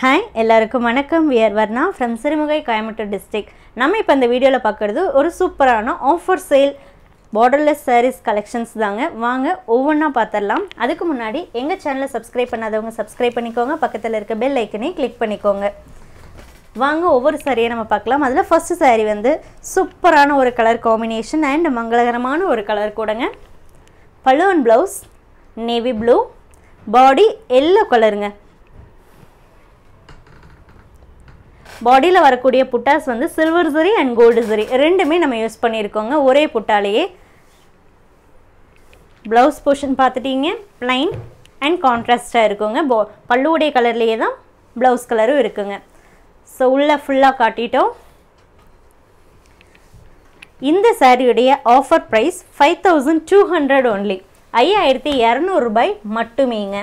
hi எல்லாருக்கும் வணக்கம் we're Varna from Sirumugai Coimbatore district நம்ம இப்போ இந்த வீடியோவில் பார்க்குறது ஒரு சூப்பரான offer sale borderless sarees collections தாங்க வாங்க ஒவ்வொன்றா பார்த்துடலாம் அதுக்கு முன்னாடி எங்கள் சேனலை சப்ஸ்கிரைப் பண்ணாதவங்க சப்ஸ்கிரைப் பண்ணிக்கோங்க பக்கத்தில் இருக்க பெல் ஐக்கனே கிளிக் பண்ணிக்கோங்க வாங்க ஒவ்வொரு சாரியை நம்ம பார்க்கலாம் அதில் ஃபஸ்ட்டு saree வந்து சூப்பரான ஒரு கலர் காம்பினேஷன் அண்ட் மங்களகரமான ஒரு கலர் கூடங்க பழுவன் blouse navy blue body yellow கலருங்க பாடியில் வரக்கூடிய புட்டாஸ் வந்து சில்வர் சரி அண்ட் கோல்டு சரி ரெண்டுமே நம்ம யூஸ் பண்ணியிருக்கோங்க ஒரே புட்டாலேயே ப்ளவுஸ் போர்ஷன் பார்த்துட்டீங்க ப்ளைன் அண்ட் கான்ட்ராஸ்டாக இருக்குங்க போ பல்லுவுடைய கலர்லேயே தான் ப்ளவுஸ் கலரும் இருக்குங்க ஸோ உள்ளே ஃபுல்லாக காட்டிட்டோம் இந்த சாரியுடைய offer price five thousand two hundred only ஐயாயிரத்தி இரநூறுபாய் மட்டுமேங்க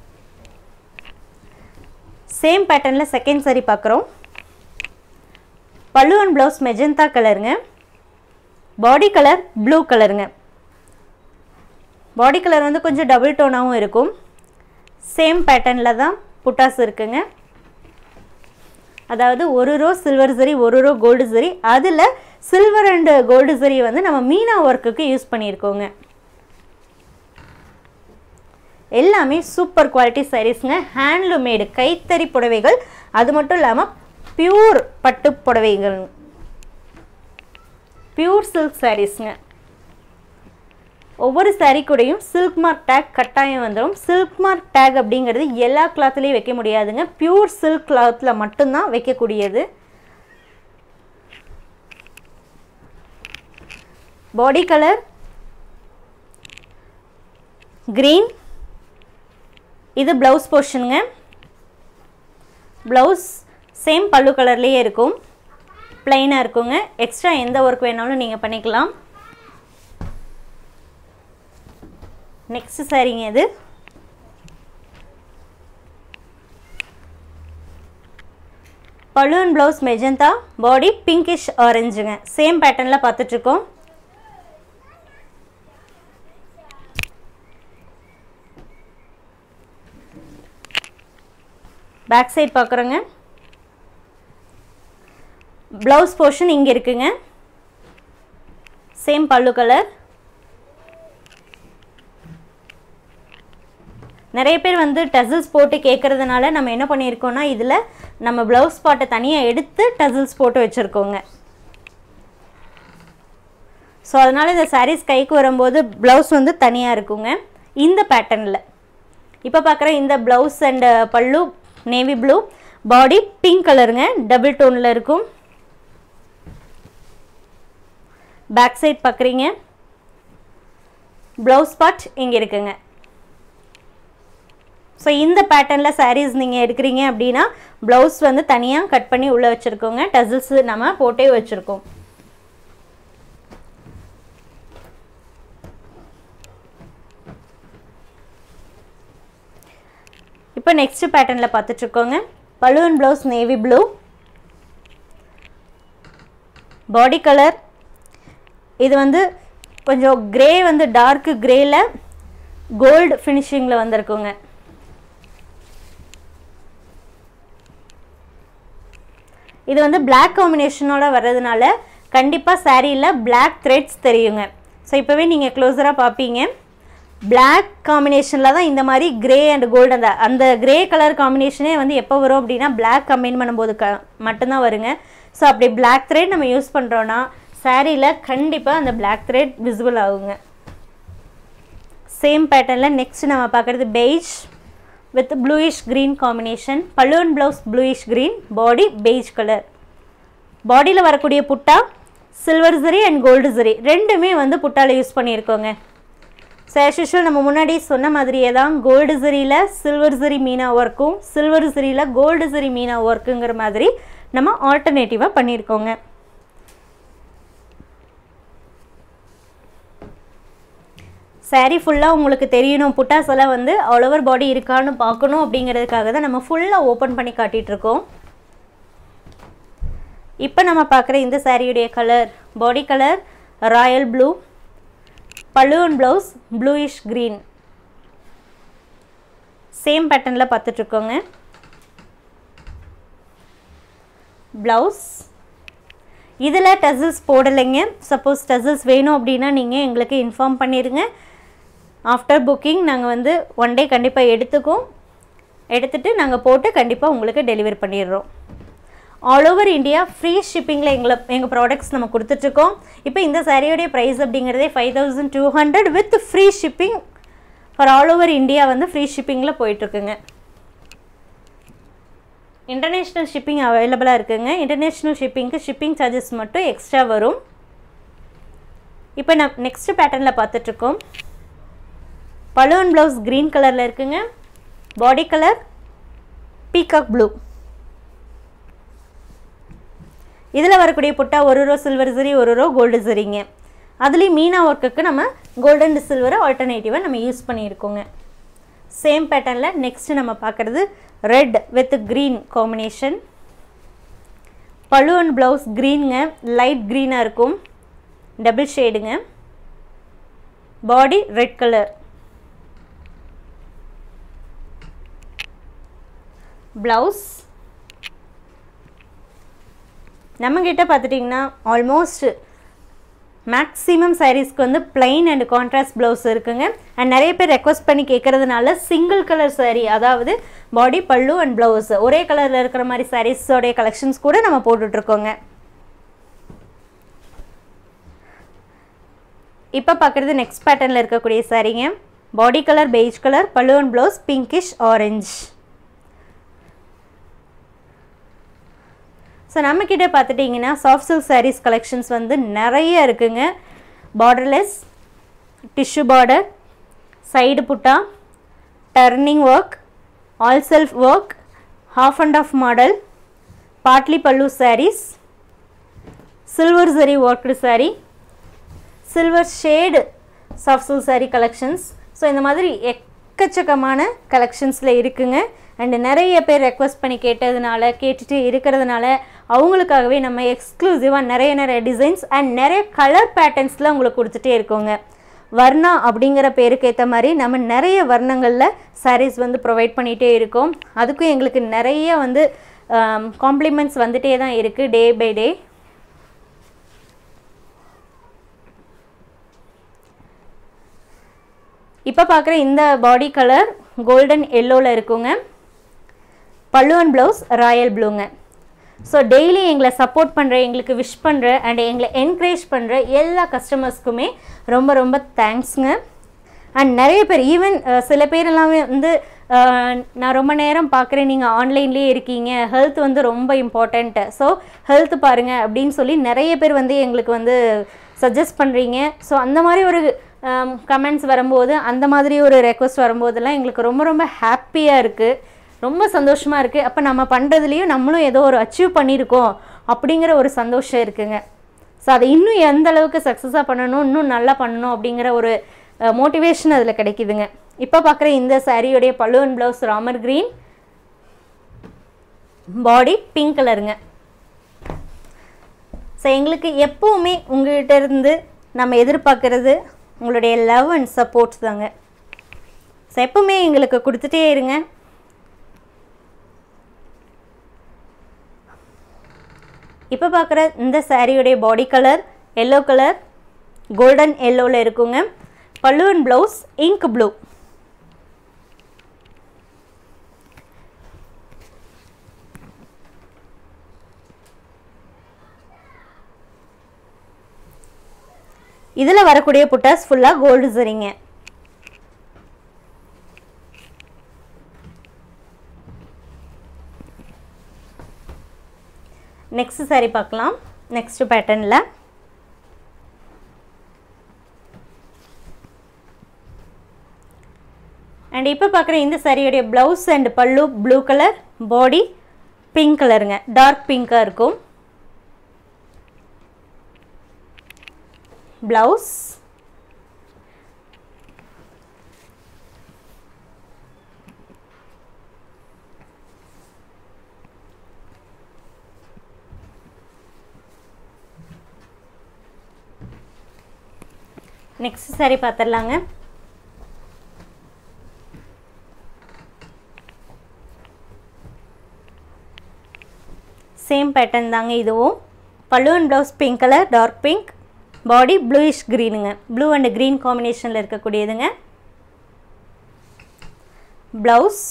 சேம் பேட்டர்னில் செகண்ட் சாரி பார்க்குறோம் பல்லுவன் ப்ளவுஸ் மெஜந்தா கலருங்க பாடி கலர் ப்ளூ கலருங்க பாடி கலர் வந்து கொஞ்சம் டபுள் டோனாகவும் இருக்கும் சேம் பேட்டர்னில் தான் புட்டாஸ் இருக்குங்க அதாவது ஒரு ரோ சில்வர் சரி ஒரு ரோ கோல்டு சரி அதில் சில்வர் அண்டு கோல்டு சரி வந்து நம்ம மீனா ஒர்க்குக்கு யூஸ் பண்ணியிருக்கோங்க எல்லாமே சூப்பர் குவாலிட்டி சாரீஸ்ங்க ஹேண்ட்லூம் மேடு கைத்தறி புடவைகள் அது மட்டும் இல்லாமல் பியூர் பட்டு புடவைகள் பியூர் சில்க் சாரீஸ்ங்க ஒவ்வொரு சாரீ கூடயும் சில்க் மார்க் டேக் கட்டாயம் வந்துடும் சில்க் மார்க் டேக் அப்படிங்கிறது எல்லா கிளாத்லேயும் வைக்க முடியாதுங்க பியூர் சில்க் கிளாத்தில் மட்டும்தான் வைக்கக்கூடியது பாடி கலர் க்ரீன் இது ப்ளவுஸ் போர்ஷனுங்க ப்ளவுஸ் சேம் பல்லு கலர்லேயே இருக்கும் ப்ளைனாக இருக்குங்க எக்ஸ்ட்ரா எந்த ஒர்க் வேணாலும் நீங்கள் பண்ணிக்கலாம் நெக்ஸ்ட் சாரிங்க இது balloon blouse magenta body pinkish ஆரஞ்சுங்க சேம் பேட்டர்னில் பார்த்துட்ருக்கோம் பேக் சைட் பார்க்குறோங்க ப்ளவுஸ் போர்ஷன் இங்கே இருக்குங்க சேம் பல்லு கலர் நிறைய பேர் வந்து டசில்ஸ் போட்டு கேட்குறதுனால நம்ம என்ன பண்ணியிருக்கோம்னா இதில் நம்ம ப்ளவுஸ் பாட்டை தனியாக எடுத்து டசில்ஸ் போட்டு வச்சுருக்கோங்க ஸோ அதனால் இந்த சாரீஸ் கைக்கு வரும்போது ப்ளவுஸ் வந்து தனியாக இருக்குங்க இந்த பேட்டர்னில் இப்போ பார்க்குற இந்த blouse and pallu navy blue body pink கலருங்க டபுள் டோனில் இருக்கும் பேக் சைட் பார்க்குறீங்க ப்ளவுஸ் பார்ட் இங்கே இருக்குங்க ஸோ இந்த பேட்டர்னில் சாரீஸ் நீங்கள் எடுக்கிறீங்க அப்படின்னா ப்ளவுஸ் வந்து தனியாக கட் பண்ணி உள்ளே வச்சுருக்கோங்க டசில்ஸ் நம்ம போட்டே வச்சுருக்கோம் இப்போ நெக்ஸ்ட் பேட்டர்னில் பார்த்துட்ருக்கோங்க balloon blouse navy blue body colour இது வந்து கொஞ்சம் க்ரே வந்து டார்க்கு க்ரேயில் கோல்டு ஃபினிஷிங்கில் வந்திருக்குங்க இது வந்து பிளாக் காம்பினேஷனோட வர்றதுனால கண்டிப்பாக சாரியில் பிளாக் த்ரெட்ஸ் தெரியுங்க ஸோ இப்போவே நீங்கள் க்ளோஸராக பார்ப்பீங்க பிளாக் காம்பினேஷனில் தான் இந்த மாதிரி கிரே அண்ட் கோல்டு அந்த அந்த கிரே கலர் காம்பினேஷனே வந்து எப்போ வரும் அப்படின்னா பிளாக் கம்பைன் பண்ணும்போது க மட்டும்தான் வருங்க ஸோ அப்படி பிளாக் த்ரெட் நம்ம யூஸ் பண்ணுறோன்னா சாரியில் கண்டிப்பாக அந்த பிளாக் த்ரெட் விசிபிள் ஆகுங்க சேம் பேட்டர்னில் நெக்ஸ்ட் நம்ம பார்க்குறது beige with bluish green combination balloon blouse bluish green body beige colour பாடியில் வரக்கூடிய புட்டா சில்வர் சரி அண்ட் கோல்டு சரி ரெண்டுமே வந்து புட்டாவில் யூஸ் பண்ணியிருக்கோங்க ஸோ ஆஸ் நம்ம முன்னாடி சொன்ன மாதிரியே தான் கோல்டு சரியில் சில்வர் சரி மீனா ஒர்க்கும் சில்வர் சரியில் கோல்டு சரி மீனா ஒர்க்குங்கிற மாதிரி நம்ம ஆல்டர்னேட்டிவாக பண்ணியிருக்கோங்க சாரீ ஃபுல்லாக உங்களுக்கு தெரியணும் புட்டாஸ் எல்லாம் வந்து ஆல் ஓவர் பாடி இருக்கான்னு பார்க்கணும் அப்படிங்கிறதுக்காக தான் நம்ம ஃபுல்லாக ஓப்பன் பண்ணி காட்டிகிட்ருக்கோம் இப்போ நம்ம பார்க்குற இந்த சாரியுடைய colour body colour royal blue balloon blouse bluish green same பேட்டர்னில் பார்த்துட்ருக்கோங்க ப்ளவுஸ் இதில் டசல்ஸ் போடலைங்க சப்போஸ் டசல்ஸ் வேணும் அப்படின்னா நீங்கள் எங்களுக்கு இன்ஃபார்ம் பண்ணிடுங்க ஆஃப்டர் புக்கிங் நாங்கள் வந்து ஒன் டே கண்டிப்பாக எடுத்துக்கோம் எடுத்துகிட்டு நாங்கள் போட்டு கண்டிப்பாக உங்களுக்கு டெலிவரி பண்ணிடுறோம் ஆல் ஓவர் இந்தியா ஃப்ரீ ஷிப்பிங்கில் எங்களை எங்கள் ப்ராடக்ட்ஸ் நம்ம கொடுத்துட்ருக்கோம் இப்போ இந்த சாரியோடைய ப்ரைஸ் அப்படிங்கிறதே five thousand two hundred with free shipping for all over India வந்து ஃப்ரீ ஷிப்பிங்கில் போயிட்டுருக்குங்க இன்டர்நேஷ்னல் ஷிப்பிங் அவைலபிளாக இருக்குங்க இன்டர்நேஷ்னல் ஷிப்பிங்க்கு ஷிப்பிங் சார்ஜஸ் மட்டும் எக்ஸ்ட்ரா வரும் இப்போ நான் நெக்ஸ்ட் பேட்டர்னில் பார்த்துட்ருக்கோம் பலூன் ப்ளவுஸ் க்ரீன் கலரில் இருக்குங்க பாடி கலர் பீகாக் ப்ளூ இதில் வரக்கூடிய புட்டா ஒரு ரோ சில்வர் சரி ஒரு ரோ கோல்டு சரிங்க அதுலேயும் மீனா ஒர்க்குக்கு நம்ம கோல்டன் சில்வரை ஆல்டர்னேட்டிவாக நம்ம யூஸ் பண்ணியிருக்கோங்க சேம் பேட்டர்னில் நெக்ஸ்ட் நம்ம பார்க்குறது ரெட் வித் க்ரீன் காம்பினேஷன் பழு அண்ட் ப்ளவுஸ் க்ரீனுங்க லைட் க்ரீனாக இருக்கும் டபுள் ஷேடுங்க பாடி ரெட் கலர் ப்ளவுஸ் நம்மக்கிட்ட பார்த்துட்டிங்கன்னா ஆல்மோஸ்ட் மேக்ஸிமம் சாரீஸ்க்கு வந்து பிளைன் அண்ட் கான்ட்ராஸ்ட் ப்ளவுஸ் இருக்குங்க அண்ட் நிறைய பேர் ரெக்வஸ்ட் பண்ணி கேட்குறதுனால சிங்கிள் கலர் saree அதாவது பாடி பல்லு அண்ட் ப்ளவுஸ் ஒரே கலரில் இருக்கிற மாதிரி சாரீஸோடைய கலெக்ஷன்ஸ் கூட நம்ம போட்டுட்ருக்கோங்க இப்போ பார்க்குறது நெக்ஸ்ட் பேட்டர்னில் இருக்கக்கூடிய சாரீங்க body colour beige colour pallu and blouse pinkish orange so நம்மக்கிட்ட பார்த்துட்டிங்கன்னா சாஃப்ட் சில்க் சாரீஸ் கலெக்ஷன்ஸ் வந்து நிறைய இருக்குங்க borderless tissue border side butta turning work all self work half and off model பாட்லி pallu saris silver zari worked saree silver shade soft silk saree collections so இந்த மாதிரி எக்கச்சக்கமான கலெக்ஷன்ஸில் இருக்குங்க அண்டு நிறைய பேர் ரெக்வஸ்ட் பண்ணி கேட்டதுனால கேட்டுட்டு இருக்கிறதுனால அவங்களுக்காகவே நம்ம எக்ஸ்க்ளூசிவாக நிறைய நிறைய டிசைன்ஸ் அண்ட் நிறைய கலர் பேட்டர்ன்ஸில் உங்களுக்கு கொடுத்துட்டே இருக்கோங்க வர்ணா அப்படிங்கிற பேருக்கு ஏற்ற மாதிரி நம்ம நிறைய வர்ணங்களில் sarees வந்து ப்ரொவைட் பண்ணிகிட்டே இருக்கோம் அதுக்கும் எங்களுக்கு நிறைய வந்து காம்ப்ளிமெண்ட்ஸ் வந்துட்டே தான் இருக்குது டே பை டே இப்போ பார்க்குற இந்த பாடி கலர் கோல்டன் எல்லோவில் இருக்குங்க பல்லு அண்ட் ப்ளவுஸ் ராயல் ப்ளூங்க ஸோ டெய்லி எங்களை சப்போர்ட் பண்ணுற எங்களுக்கு விஷ் பண்ணுற அண்ட் எங்களை என்கரேஜ் பண்ணுற எல்லா கஸ்டமர்ஸ்க்குமே ரொம்ப ரொம்ப தேங்க்ஸுங்க அண்ட் நிறைய பேர் ஈவன் சில பேர் எல்லாமே வந்து அஹ், நான் ரொம்ப நேரம் பார்க்குறேன் நீங்கள் ஆன்லைன்லேயே இருக்கீங்க ஹெல்த் வந்து ரொம்ப இம்பார்ட்டண்ட்டு ஸோ ஹெல்த் பாருங்கள் அப்படின்னு சொல்லி நிறைய பேர் வந்து எங்களுக்கு வந்து சஜஸ்ட் பண்ணுறீங்க ஸோ அந்த மாதிரி ஒரு கமெண்ட்ஸ் வரும்போது அந்த மாதிரி ஒரு ரெக்வஸ்ட் வரும்போதெல்லாம் எங்களுக்கு ரொம்ப ரொம்ப ஹாப்பியாக இருக்குது ரொம்ப சந்தோஷமாக இருக்குது அப்போ நம்ம பண்ணுறதுலேயும் நம்மளும் ஏதோ ஒரு அச்சீவ் பண்ணியிருக்கோம் அப்படிங்கிற ஒரு சந்தோஷம் இருக்குங்க ஸோ அதை இன்னும் எந்த அளவுக்கு சக்ஸஸாக பண்ணணும் இன்னும் நல்லா பண்ணணும் அப்படிங்கிற ஒரு மோட்டிவேஷன் அதில் கிடைக்குதுங்க இப்போ பார்க்குற இந்த சாரியுடைய pallu and blouse Ramar green body pink கலருங்க ஸோ எங்களுக்கு எப்போவுமே உங்கள்கிட்ட இருந்து நம்ம எதிர்பார்க்கறது உங்களுடைய லவ் அண்ட் சப்போர்ட் தாங்க ஸோ எப்பவுமே எங்களுக்கு கொடுத்துட்டே இருங்க இப்போ பார்க்குற இந்த சாரியுடைய body colour yellow colour golden எல்லோவில் இருக்குங்க pallu and blouse ink blue இதில் வரக்கூடிய புட்டாஸ் ஃபுல்லாக கோல்டு சரிங்க நெக்ஸ்ட் saree பார்க்கலாம் நெக்ஸ்ட் பேட்டர்னில் அண்ட் இப்போ பார்க்குற இந்த சாரியுடைய blouse and pallu blue colour body pink கலருங்க டார்க் பிங்காக இருக்கும் ப்ளவுஸ் நெக்ஸ்ட் saree பார்த்துடலாங்க சேம் பேட்டர்ன் தாங்க இதுவும் pallu and blouse pink colour dark pink body bluish க்ரீனுங்க ப்ளூ அண்ட் க்ரீன் காம்பினேஷனில் இருக்கக்கூடியதுங்க ப்ளவுஸ்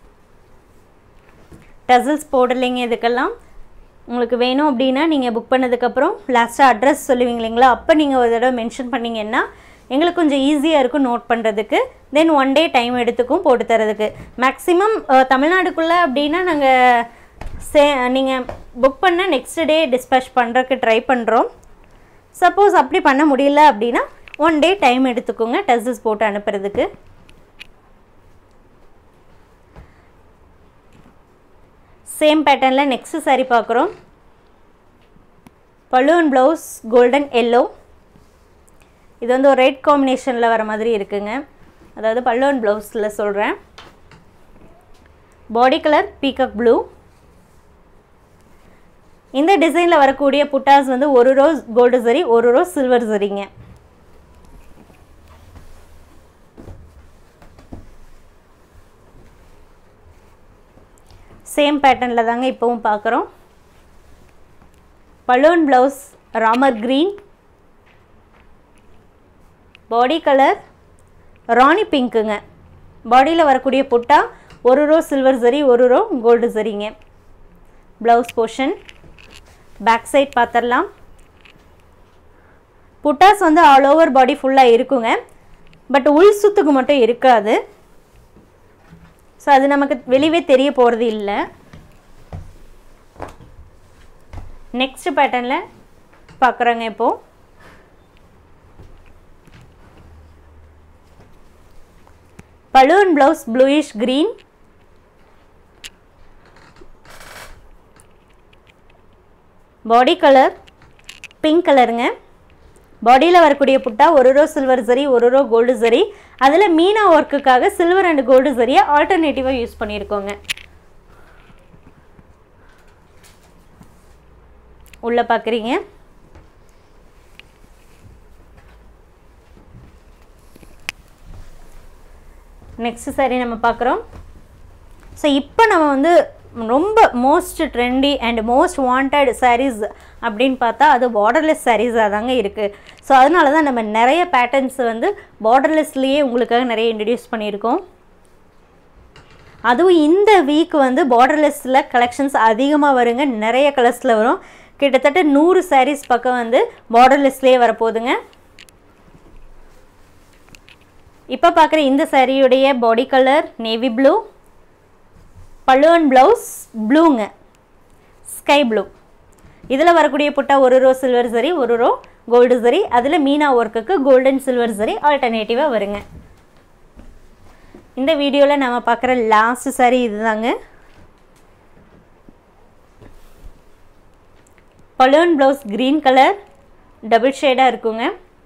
டசல்ஸ் போடலைங்க இதுக்கெல்லாம் உங்களுக்கு வேணும் அப்படின்னா நீங்கள் புக் பண்ணதுக்கப்புறம் லாஸ்ட்டாக அட்ரஸ் சொல்லுவீங்க இல்லைங்களா அப்போ நீங்கள் ஒரு தடவை மென்ஷன் பண்ணிங்கன்னா எங்களுக்கு கொஞ்சம் ஈஸியாக இருக்கும் நோட் பண்ணுறதுக்கு தென் ஒன் டே டைம் எடுத்துக்கும் போட்டு தரதுக்கு மேக்ஸிமம் தமிழ்நாடுக்குள்ளே அப்படின்னா நாங்கள் சே நீங்கள் புக் பண்ண நெக்ஸ்ட் டே டிஸ்பேச் பண்ணுறதுக்கு ட்ரை பண்ணுறோம் சப்போஸ் அப்படி பண்ண முடியல அப்படின்னா ஒன் டே டைம் எடுத்துக்கோங்க டெஸ்டஸ் போட்டு அனுப்புறதுக்கு சேம் பேட்டர்னில் நெக்ஸ்ட் சாரி பார்க்குறோம் பலூன் ப்ளவுஸ் கோல்டன் எல்லோ இது வந்து ஒரு ரெட் காம்பினேஷனில் வர மாதிரி இருக்குங்க அதாவது பல்லோன் ப்ளவுஸில் சொல்கிறேன் பாடி கலர் பீகாக் ப்ளூ இந்த டிசைனில் வரக்கூடிய புட்டாஸ் வந்து ஒரு ரோஸ் கோல்டு சரி ஒரு ரோஸ் சில்வர் சரிங்க சேம் பேட்டர்னில் தாங்க இப்போவும் பார்க்குறோம் balloon blouse Ramar green body colour Rani பிங்க்குங்க பாடியில் வரக்கூடிய புட்டா ஒரு ரோ சில்வர் சரி ஒரு ரோ கோல்டு சரிங்க ப்ளவுஸ் போர்ஷன் பேக் சைட் பார்த்துடலாம் புட்டாஸ் வந்து ஆல் ஓவர் பாடி ஃபுல்லாக இருக்குங்க பட் உள் சுத்துக்கு மட்டும் இருக்காது ஸோ அது நமக்கு வெளியே தெரிய போகிறது இல்லை நெக்ஸ்ட் பேட்டர்னில் பார்க்குறோங்க இப்போது balloon blouse bluish green body colour pink கலருங்க பாடியில் வரக்கூடிய புட்டா ஒரு ரோ சில்வர் சரி ஒரு ரோ கோல்டு சரி அதில் மீனா ஒர்க்குக்காக சில்வர் அண்ட் கோல்டு சரியை ஆல்டர்னேட்டிவாக யூஸ் பண்ணியிருக்கோங்க உள்ளே பார்க்குறீங்க நெக்ஸ்ட் சாரி நம்ம பார்க்குறோம் ஸோ இப்போ நம்ம வந்து ரொம்ப most trendy and most wanted saris அப்படின்னு பார்த்தா அது பார்டர்லெஸ் சாரீஸாக தாங்க இருக்குது ஸோ அதனால தான் நம்ம நிறைய பேட்டர்ன்ஸ் வந்து பார்டர்லெஸ்லேயே உங்களுக்காக நிறைய இன்ட்ரடியூஸ் பண்ணியிருக்கோம் அதுவும் இந்த வீக் வந்து பார்டர்லெஸ்ஸில் கலெக்ஷன்ஸ் அதிகமாக வருங்க நிறைய கலர்ஸில் வரும் கிட்டத்தட்ட நூறு சாரீஸ் பக்கம் வந்து பார்டர்லெஸ்லேயே வரப்போகுதுங்க இப்போ பார்க்குற இந்த சாரியுடைய பாடி கலர் நேவி ப்ளூ பல்லுவன் ப்ளவுஸ் ப்ளூங்க ஸ்கை ப்ளூ இதில் வரக்கூடிய புட்டா ஒரு ரோ சில்வர் சரி ஒரு ரோ கோல்டு சரி அதில் மீனா ஒர்க்குக்கு கோல்டன் சில்வர் சரி ஆல்டர்னேட்டிவாக வருங்க இந்த வீடியோவில் நம்ம பார்க்குற லாஸ்ட் சாரி இதுதாங்க balloon blouse green colour double ஷேடாக இருக்குங்க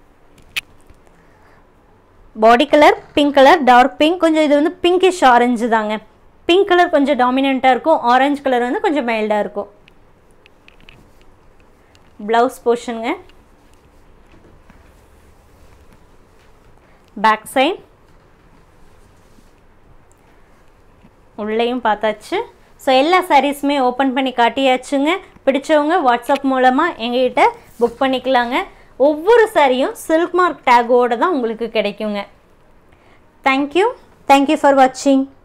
body colour pink colour dark pink கொஞ்சம் இது வந்து பிங்கிஷ் ஆரஞ்சு தாங்க பிங்க் கலர் கொஞ்சம் டாமினண்ட்டாக இருக்கும் ஆரஞ்சு கலர் வந்து கொஞ்சம் மைல்டாக இருக்கும் ப்ளவுஸ் போர்ஷனுங்க பேக் சைட் உள்ளேயும் பார்த்தாச்சு ஸோ எல்லா சாரீஸுமே ஓப்பன் பண்ணி காட்டியாச்சுங்க பிடிச்சவங்க வாட்ஸ்அப் மூலமாக எங்ககிட்ட புக் பண்ணிக்கலாங்க ஒவ்வொரு சாரியும் சில்க் மார்க் டேகோடு தான் உங்களுக்கு கிடைக்குங்க தேங்க்யூ தேங்க்யூ ஃபார் வாட்சிங்